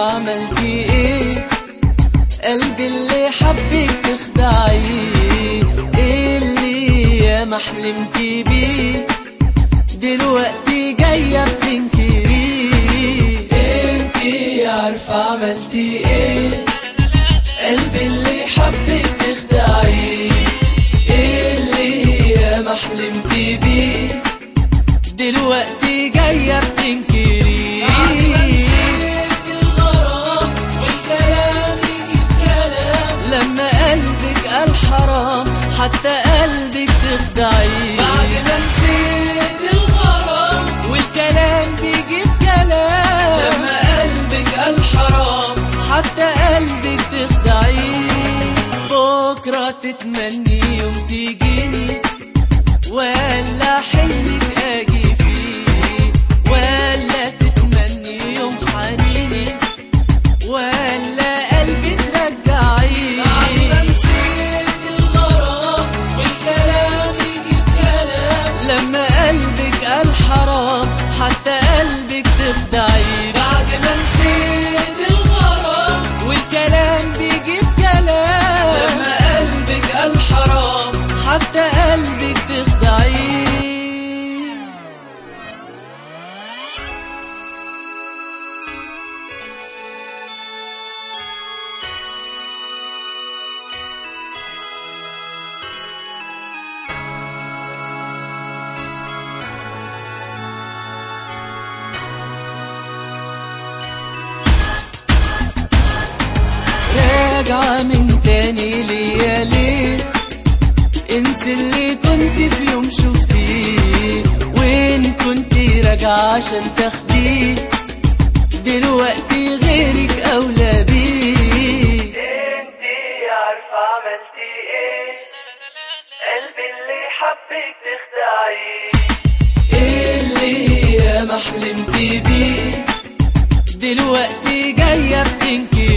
عملتي ايه قلبي اللي حبك تخدعيه اللي يا ما حلمتي بيه دلوقتي جاية بتنكريه انتي عارفة عملتي ايه قلبي اللي حبك تخدعيه اللي يا ما حلمتي بيه دلوقتي جاية بتنكريه الغرام والكلام يجيب كلام لما قلبك قال حرام حتى قلبك تخدعيه بعد ما نسيت الغرام والكلام بيجيب كلام لما قلبك قال حرام حتى قلبك تخدعيه بكرة تتمني يوم تيجيني ولا حلمك اجي فيه ولا تتمني يوم حنيني ولا قلبي ترجعيه نسيت الغرام والكلام يجيب كلام لما قلبك قال حرام حتى قلبك تخدعيه بعد ما نسيت الغرام والكلام بيجيب كلام لما قلبك قال حرام حتى قلبك تخدعيه راجعة من تاني ليا ليه انسي اللي كنت في يوم شفتيه وين كنت راجعة عشان تاخديه دلوقتي غيرك اولى بيه انتي عارفة عملتي ايه قلبي اللي حبك تخدعيه اللي يا ما حلمتي بيه دلوقتي جاية بتنكري